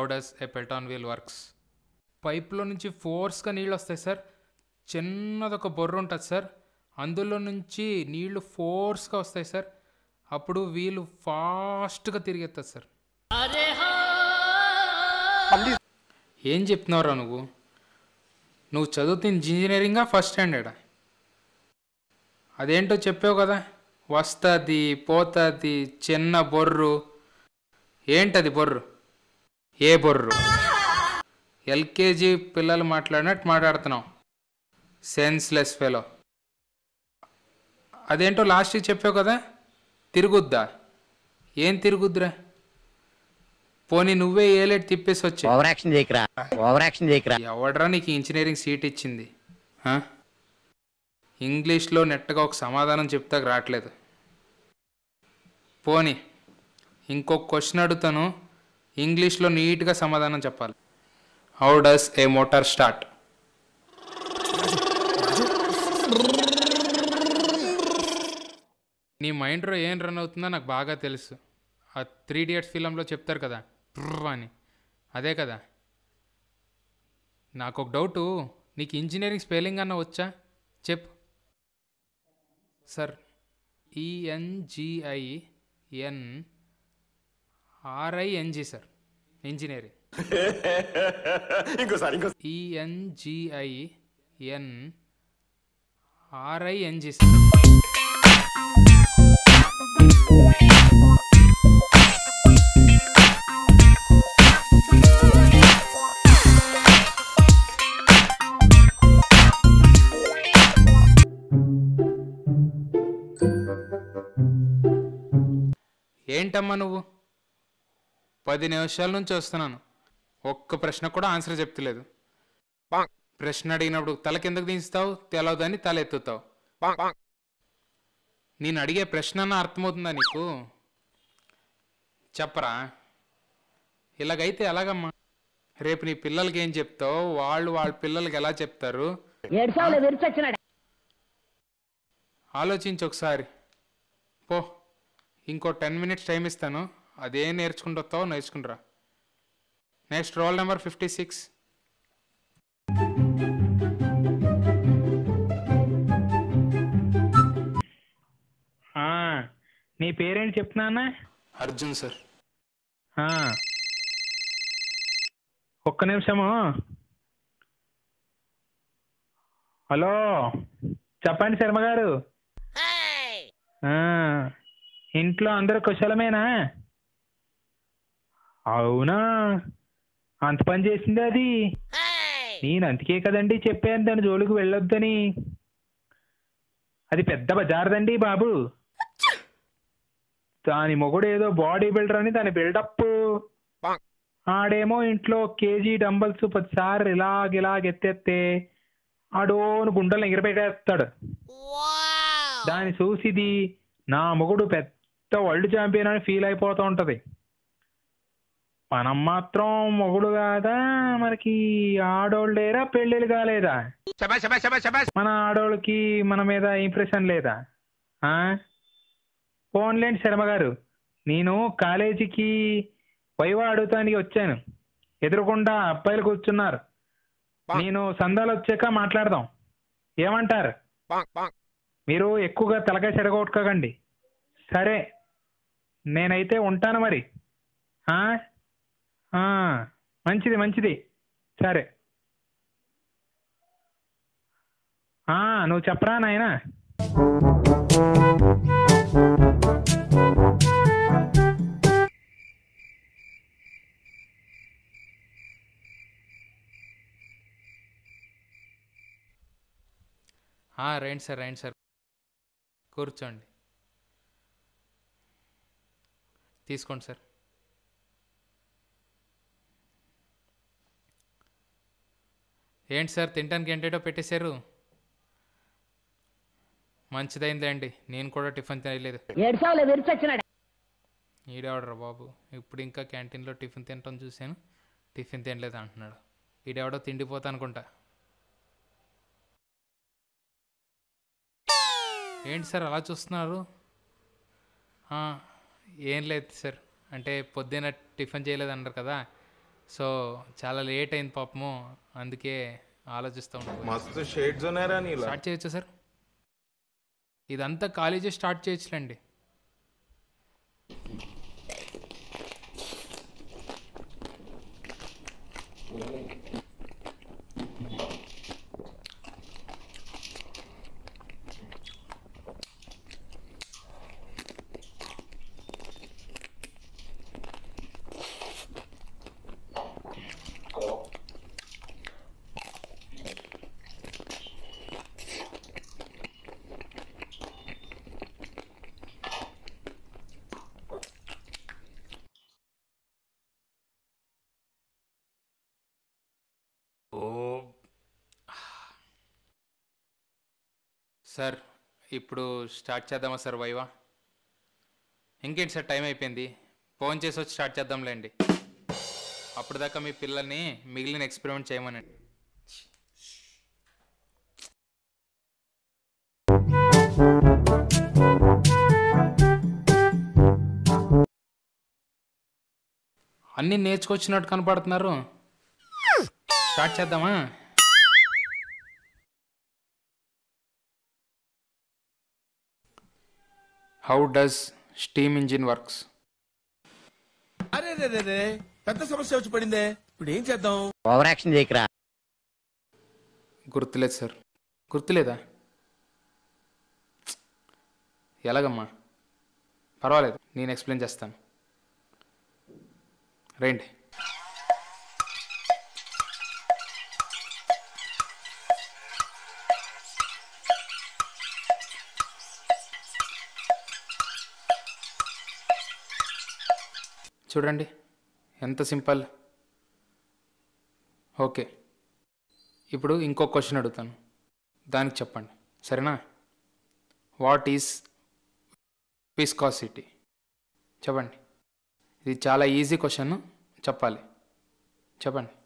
Does a Pelton wheel works పైప్లో నుంచి ఫోర్స్గా నీళ్ళు వస్తాయి సార్ చిన్నది ఒక బొర్ర ఉంటుంది సార్ అందులో నుంచి నీళ్లు ఫోర్స్గా వస్తాయి సార్ అప్పుడు వీలు ఫాస్ట్గా తిరిగేస్తుంది సార్ ఏం చెప్తున్నావురా నువ్వు నువ్వు చదువుతున్న ఇంజనీరింగా ఫస్ట్ స్టాండర్డా అదేంటో చెప్పావు కదా వస్తుంది పోతుంది చిన్న బొర్రు ఏంటది బొర్రు ఏ బొర్రు ఎల్కేజీ పిల్లలు మాట్లాడినట్టు మాట్లాడుతున్నావు సెన్స్లెస్ ఫెలో అదేంటో లాస్ట్కి చెప్పావు కదా తిరుగుద్దా ఏం తిరుగుద్దురా పోనీ నువ్వే ఏలేట్ తిప్పేసి వచ్చా ఓవర్ యాక్షన్ చేయకరా ఓవర్ యాక్షన్ చేయకరా ఎవడరా నీకు ఇంజనీరింగ్ సీట్ ఇచ్చింది ఆ? ఇంగ్లీష్లో నెట్టగా ఒక సమాధానం చెప్తాకు రావట్లేదు పోనీ ఇంకొక క్వశ్చన్ అడుగుతాను ఇంగ్లీష్లో నీట్గా సమాధానం చెప్పాలి how does a motor start నీ మైండ్లో ఏం రన్ అవుతుందో నాకు బాగా తెలుసు ఆ త్రీ ఇడియట్స్ ఫిలంలో చెప్తారు కదా ట్రర్ అని అదే కదా నాకు ఒక డౌటు నీకు ఇంజనీరింగ్ స్పెల్లింగ్ అన్న వచ్చా చెప్పు sir E N G I N R I N G sir engineering E N G I N R I N G sir ఏంటమ్మా నువ్వు పది నిమిషాల నుంచి వస్తున్నాను ఒక్క ప్రశ్న కూడా ఆన్సర్ చెప్తలేదు ప్రశ్న అడిగినప్పుడు తల కిందకు దించుతావు తెలవదని తల ఎత్తుతావు నేను అడిగే ప్రశ్న అన్న అర్థమవుతుందా నీకు చెప్పరా ఇలాగైతే ఎలాగమ్మా రేపు నీ పిల్లలకి ఏం చెప్తావు వాళ్ళు వాళ్ళ పిల్లలకి ఎలా చెప్తారు ఏడ్చావులే విరిచొచ్చినాడు ఆలోచించి ఒకసారి పో ఇంకో టెన్ మినిట్స్ టైం ఇస్తాను అదే నేర్చుకుంటూ వస్తావో నేర్చుకుంటురా next roll number fifty six నీ పేరేంటి చెప్తున్నా అర్జున్ సార్ ఒక్క నిమిషము హలో చెప్పండి శర్మ గారు ఆ, ఇంట్లో అందరూ కుశలమేనా అవునా అంత పని చేసింది అది నేను అందుకే కదండి చెప్పాను దాని జోలికి వెళ్ళొద్దని అది పెద్ద బజార్దండి బాబు దాని మొగుడు ఏదో బాడీ బిల్డర్ అని దాని బిల్డప్ ఆడేమో ఇంట్లో కేజీ డంబల్స్ పదిసార్లు ఇలాగ ఇలాగ ఎత్తెత్తే ఆడోను గుండెలు ఎగిరిపెట్టేస్తాడు దాన్ని చూసిది నా మొగుడు పెద్ద వరల్డ్ ఛాంపియన్ అని ఫీల్ అయిపోతూ ఉంటది మనం మాత్రం మొగుడు కాదా మనకి ఆడోళ్ళేరా పెళ్ళిళ్ళు కాలేదా మన ఆడోళ్ళకి మన మీద ఇంప్రెషన్ లేదా ఆ ఫోన్లేండి శర్మ గారు నేను కాలేజీకి వైవా అడుగుతానికి వచ్చాను ఎదురుకుండా అబ్బాయిలు కూర్చున్నారు నేను సందాలు వచ్చాక మాట్లాడదాం ఏమంటారు మీరు ఎక్కువగా తలకాయ చెడగొట్టుకోకండి సరే నేనైతే ఉంటాను మరి ఆ? ఆ, మంచిది మంచిది సరే ఆ, నువ్వు చెప్పరా నాయనా ఆ, రండి సార్ రండి సార్ కూర్చోండి తీసుకోండి సార్ ఏంటి సార్ తినడానికి ఏంటేటో పెట్టేశారు మంచిదైందండి నేను కూడా టిఫిన్ తినలేదు ఏడ్చావులే విరిచొచ్చినాడు ఈడెవడరా బాబు ఇప్పుడు ఇంకా క్యాంటీన్లో టిఫిన్ తినటం చూశాను టిఫిన్ తినలేదు అంటున్నాడు ఈడెవడో తిండిపోతా అనుకుంటా ఏంటి సార్ అలా చూస్తున్నారు ఆ, ఏం లేదు సార్ అంటే పొద్దున్న టిఫిన్ చేయలేదు అన్నారు కదా సో చాలా లేట్ అయింది పాపము అందుకే ఆలోచిస్తూ ఉంటాను मस्त शेड्स ఉన్నాయరా నీలా స్టార్ట్ చేయొచ్చా సార్ ఇదంతా కాలేజీ స్టార్ట్ చేయొచ్చులేండి ఓ సార్ ఇప్పుడు స్టార్ట్ చేద్దామా సార్ వైవా ఇంకేంటి సార్ టైం అయిపోయింది ఫోన్ చేసి వచ్చి స్టార్ట్ చేద్దాంలేండి అప్పుడు దాకా మీ పిల్లల్ని మిగిలిన ఎక్స్పెరిమెంట్ చేయమనండి అన్నీ నేర్చుకొచ్చినట్టు కనపడుతున్నారు స్టార్ట్ చేద్దామా how does steam engine works అరే రే రే రే పెద్ద సమస్య వచ్చి పడిందే ఇప్పుడు ఏం చేద్దాం ఓవర్ యాక్షన్ చేయకరా గుర్తులేదు సార్ గుర్తులేదా ఎలాగమ్మా పర్వాలేదు నేను ఎక్స్ప్లెయిన్ చేస్తాను రండి చూడండి ఎంత సింపుల్ ఓకే ఇప్పుడు ఇంకో క్వశ్చన్ అడుగుతాను దానికి చెప్పండి సరేనా వాట్ ఈస్ విస్కాసిటీ చెప్పండి ఇది చాలా ఈజీ క్వశ్చన్ చెప్పాలి చెప్పండి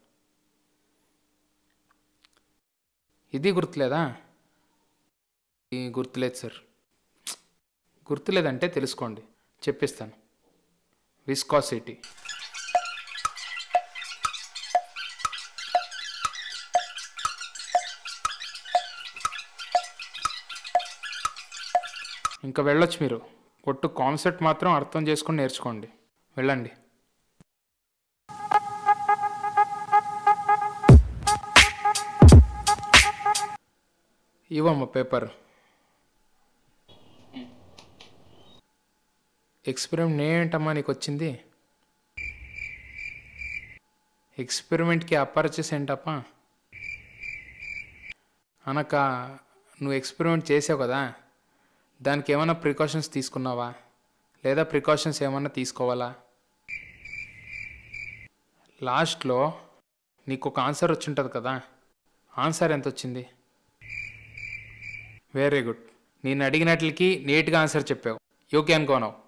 ఇది గుర్తులేదా ఇది గుర్తులేదు సార్ గుర్తులేదంటే తెలుసుకోండి చెప్పిస్తాను విస్కాసిటీ ఇంకా వెళ్ళొచ్చు మీరు ఒట్టు కాన్సెప్ట్ మాత్రం అర్థం చేసుకొని నేర్చుకోండి వెళ్ళండి ఇవ్వమ్మ పేపర్ ఎక్స్పెరిమెంట్ ఏంటమ్మా నీకు వచ్చింది ఎక్స్పెరిమెంట్కి అపర్చస్ ఏంటప్పా అనక నువ్వు ఎక్స్పెరిమెంట్ చేసావు కదా దానికి ఏమైనా ప్రికాషన్స్ తీసుకున్నావా లేదా ప్రికాషన్స్ ఏమైనా తీసుకోవాలా లాస్ట్లో నీకు ఒక ఆన్సర్ వచ్చి ఉంటుంది కదా ఆన్సర్ ఎంత వచ్చింది వెరీ గుడ్ నేను అడిగినట్లకి నీట్గా ఆన్సర్ చెప్పావు యూ క్యాన్ గో నౌ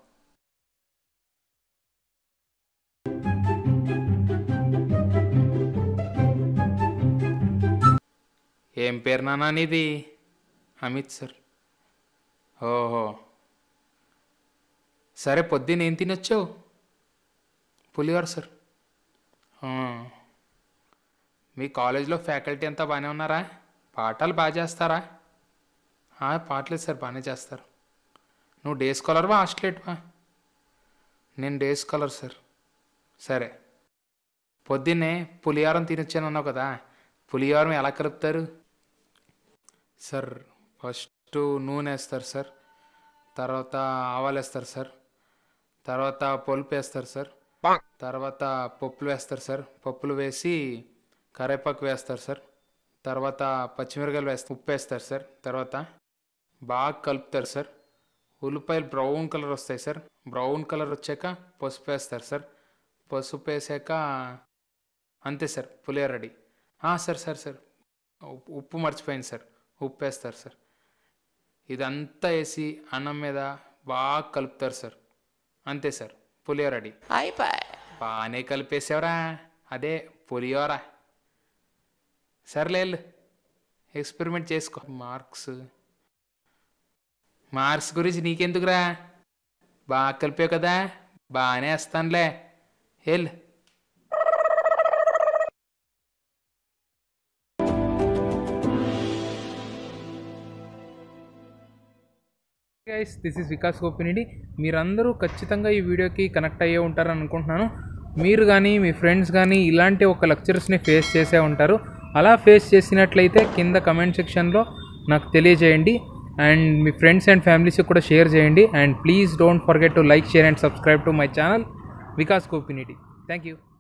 ఏం పేరు నాన్న నీది అమిత్ సార్ ఓహో సరే పొద్దున్న ఏం తినొచ్చావు పులిహోర సార్ ఆ. మీ కాలేజీలో ఫ్యాకల్టీ అంతా బాగానే ఉన్నారా పాఠాలు బాగా చేస్తారా ఆ, పాటలేదు సార్ బాగానే చేస్తారు నువ్వు డే స్కాలర్వా హాస్టలేట్వా నేను డే స్కాలర్ సార్ సరే పొద్దున్నే పులిహారం తినొచ్చానన్నావు కదా పులిహారం ఎలా కలుపుతారు సార్ ఫస్ట్ నూనె వేస్తారు సార్ తర్వాత ఆవాలు వేస్తారు సార్ తర్వాత పొలుపు వేస్తారు సార్ తర్వాత పప్పులు వేస్తారు సార్ పప్పులు వేసి కరేపాకు వేస్తారు సార్ తర్వాత పచ్చిమిరకాయలు వేస్తారు ఉప్పు వేస్తారు సార్ తర్వాత బాగా కలుపుతారు సార్ ఉల్లిపాయలు బ్రౌన్ కలర్ వస్తాయి సార్ బ్రౌన్ కలర్ వచ్చాక పసుపు వేస్తారు సార్ పసుపు వేసాక అంతే sir pulihora ready sir sir sir ఉప్పు- ఉప్పు మర్చిపోయింది సార్ ఉప్పు వేస్తారు సార్ ఇదంతా వేసి అన్నం మీద బాగా కలుపుతారు సార్ అంతే సార్ పులిహోర రెడీ బాగానే కలిపేసావరా అదే పులిహోర సర్లే వెళ్ళు. ఎక్స్పెరిమెంట్ చేసుకో మార్క్స్ మార్క్స్ గురించి నీకెందుకురా బాగా కలిపావు కదా బాగానే వేస్తానులే వెళ్ళు guys this is Vikas Gopinidi మీరందరూ ఖచ్చితంగా ఈ వీడియోకి కనెక్ట్ అయ్యే ఉంటారని అనుకుంటున్నాను మీరు కానీ మీ ఫ్రెండ్స్ కానీ ఇలాంటి ఒక లెక్చరర్స్ని ఫేస్ చేసే ఉంటారు అలా ఫేస్ చేసినట్లయితే కింద కమెంట్ సెక్షన్లో నాకు తెలియజేయండి అండ్ మీ ఫ్రెండ్స్ అండ్ ఫ్యామిలీస్కి కూడా షేర్ చేయండి and please don't forget to like share and subscribe to my channel Vikas Gopinidi thank you